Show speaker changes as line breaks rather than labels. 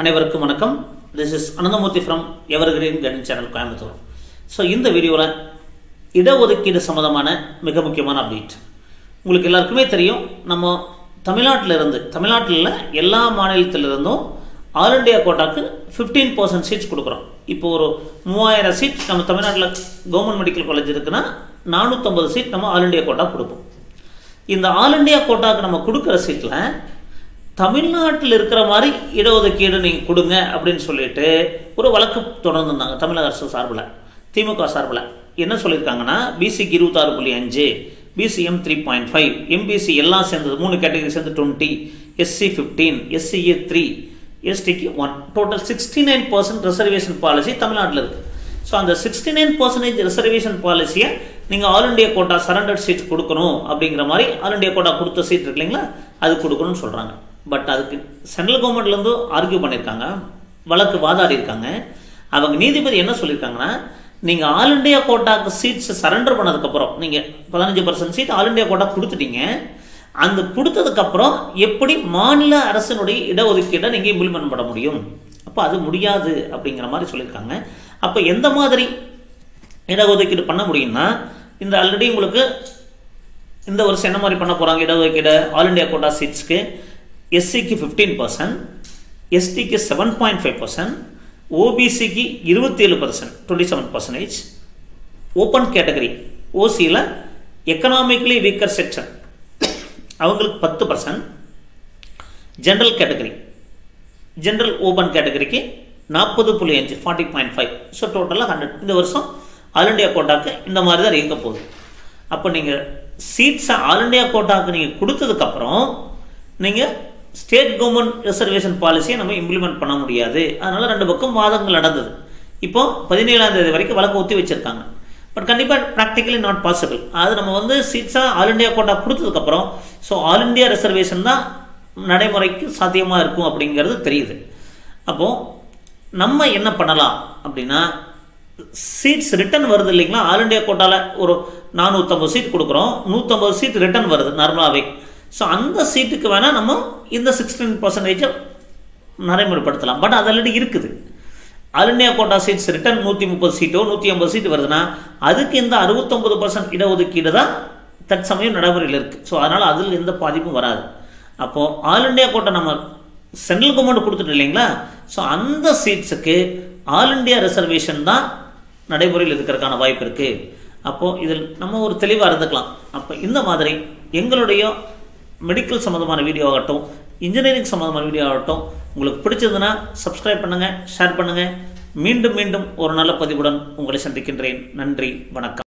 அனைவருக்கும் வணக்கம் this is Ananthamoorthy from evergreen கடன் சேனல் கோயம்புத்தூர் ஸோ இந்த வீடியோவில் இடஒதுக்கீடு சம்மந்தமான மிக முக்கியமான அப்டேட் உங்களுக்கு எல்லாருக்குமே தெரியும் நம்ம தமிழ்நாட்டில் இருந்து தமிழ்நாட்டில் எல்லா மாநிலத்திலிருந்தும் ஆல் இண்டியா கோட்டாக்கு ஃபிஃப்டீன் பர்சன்ட் சீட்ஸ் கொடுக்குறோம் இப்போ ஒரு மூவாயிரம் சீட் நம்ம தமிழ்நாட்டில் கவர்மெண்ட் மெடிக்கல் காலேஜ் இருக்குன்னா நானூற்றம்பது சீட் நம்ம ஆல் இண்டியா கோட்டா கொடுப்போம் இந்த ஆல் இண்டியா கோட்டாக்கு நம்ம கொடுக்குற சீட்டில் தமிழ்நாட்டில் இருக்கிற மாதிரி இடஒதுக்கீடு நீங்கள் கொடுங்க அப்படின்னு சொல்லிட்டு ஒரு வழக்கு தொடர்ந்துருந்தாங்க தமிழக அரசு சார்பில் திமுக சார்பில் என்ன சொல்லியிருக்காங்கன்னா பிசிக்கு இருபத்தாறு புள்ளி அஞ்சு BCM three point five MBC எல்லாம் சேர்ந்தது மூணு கேட்டகரி சேர்ந்து twenty SC fifteen SCA three எஸ்டிக்கு one total sixty nine percent reservation policy தமிழ்நாட்டில் இருக்குது ஸோ அந்த சிக்ஸ்டி நைன் பர்சன்டேஜ் ரிசர்வேஷன் பாலிசியை நீங்கள் all India quota surrendered seat கொடுக்கணும் அப்படிங்கிற மாதிரி ஆல் இண்டியா கோட்டா கொடுத்த சீட் இருக்கு இல்லைங்களா அது கொடுக்கணும்னு சொல்கிறாங்க பட் அதுக்கு சென்ட்ரல் கவர்மெண்ட்லேருந்து ஆர்கியூ பண்ணியிருக்காங்க வழக்கு வாதாடி இருக்காங்க அவங்க நீதிபதி என்ன சொல்லியிருக்காங்கன்னா நீங்கள் ஆல் இண்டியா கோட்டாக்கு சீட்ஸ் சரண்டர் பண்ணதுக்கப்புறம் நீங்கள் பதினஞ்சு percent seat all India quota கொடுத்துட்டீங்க அந்த கொடுத்ததுக்கப்புறம் எப்படி மாநில அரசினுடைய இடஒதுக்கீடை நீங்கள் இம்ப்ளிமெண்ட் பண்ண முடியும் அப்போ அது முடியாது அப்படிங்கிற மாதிரி சொல்லியிருக்காங்க அப்போ எந்த மாதிரி இடஒதுக்கீடு பண்ண முடியும்னா இந்த ஆல்ரெடி உங்களுக்கு இந்த வருஷம் என்ன மாதிரி பண்ண போகிறாங்க இடஒதுக்கீடு ஆல் இண்டியா கோட்டா சீட்ஸ்க்கு எஸ்சிக்கு ஃபிஃப்டீன் பர்சன்ட் எஸ்டிக்கு செவன் பாயிண்ட் ஃபைவ் பர்சன்ட் ஓபிசிக்கு இருபத்தேழு percent twenty seven percentage open category ஓசியில் எக்கனாமிக்கலி வீக்கர் செக்ஷன் அவங்களுக்கு பத்து percent general category general open கேட்டகரிக்கு நாற்பது புள்ளி அஞ்சு ஃபார்ட்டி பாயிண்ட் ஃபைவ் ஸோ டோட்டலாக ஹண்ட்ரட் இந்த வருஷம் ஆல் இண்டியா கோட்டாக்கு இந்த மாதிரி தான் இருக்க போகுது அப்போ நீங்கள் சீட்ஸை ஆல் இண்டியா கோட்டாக்கு நீங்கள் கொடுத்ததுக்கப்புறம் நீங்கள் ஸ்டேட் கவர்மெண்ட் ரிசர்வேஷன் பாலிசியை நம்ம இம்ப்ளிமெண்ட் பண்ண முடியாது அதனால் ரெண்டு பக்கம் வாதங்கள் நடந்தது இப்போ பதினேழாம் தேதி வரைக்கும் வழக்கு ஒத்தி வச்சுருக்காங்க பட் கண்டிப்பாக ப்ராக்டிக்கலி நாட் பாசிபிள் அது நம்ம வந்து சீட்ஸாக ஆல் இண்டியா கோட்டா கொடுத்ததுக்கப்புறம் ஸோ ஆல் இண்டியா ரிசர்வேஷன் தான் நடைமுறைக்கு சாத்தியமாக இருக்கும் அப்படிங்கிறது தெரியுது அப்போது நம்ம என்ன பண்ணலாம் அப்படின்னா சீட்ஸ் ரிட்டன் வருது இல்லைங்களா ஆல் இண்டியா கோட்டாவில் ஒரு நானூற்றம்பது சீட் கொடுக்குறோம் நூற்றம்பது சீட் ரிட்டன் வருது நார்மலாகவே ஸோ அந்த சீட்டுக்கு வேணால் நம்ம இந்த சிக்ஸ்டீன் பர்சன்டேஜை நடைமுறைப்படுத்தலாம் பட் அது ஆல்ரெடி இருக்குது all India quota seats return நூற்றி முப்பது சீட்டோ நூற்றி ஐம்பது சீட் வருதுன்னா அதுக்கு இந்த அறுபத்தொம்பது பர்சன்ட் இடஒதுக்கீடு தான் தற்சமயம் நடைமுறையில் இருக்குது ஸோ அதனால் அதில் எந்த பாதிப்பும் வராது அப்போது ஆல் இண்டியா கோட்டா நம்ம சென்ட்ரல் கவர்மெண்ட் கொடுத்துட்டு இல்லைங்களா ஸோ அந்த சீட்ஸுக்கு ஆல் இண்டியா ரிசர்வேஷன் தான் நடைமுறையில் இருக்கிறதுக்கான வாய்ப்பு இருக்குது அப்போது இதில் நம்ம ஒரு தெளிவாக இருந்துக்கலாம் அப்போ இந்த மாதிரி எங்களுடைய மெடிக்கல் சம்மந்தமான வீடியோ ஆகட்டும் இன்ஜினியரிங் சம்மந்தமான வீடியோ ஆகட்டும் உங்களுக்கு பிடிச்சதுன்னா சப்ஸ்கிரைப் பண்ணுங்கள் ஷேர் பண்ணுங்கள் மீண்டும் மீண்டும் ஒரு நல்ல பதிவுடன் உங்களை சந்திக்கின்றேன் நன்றி வணக்கம்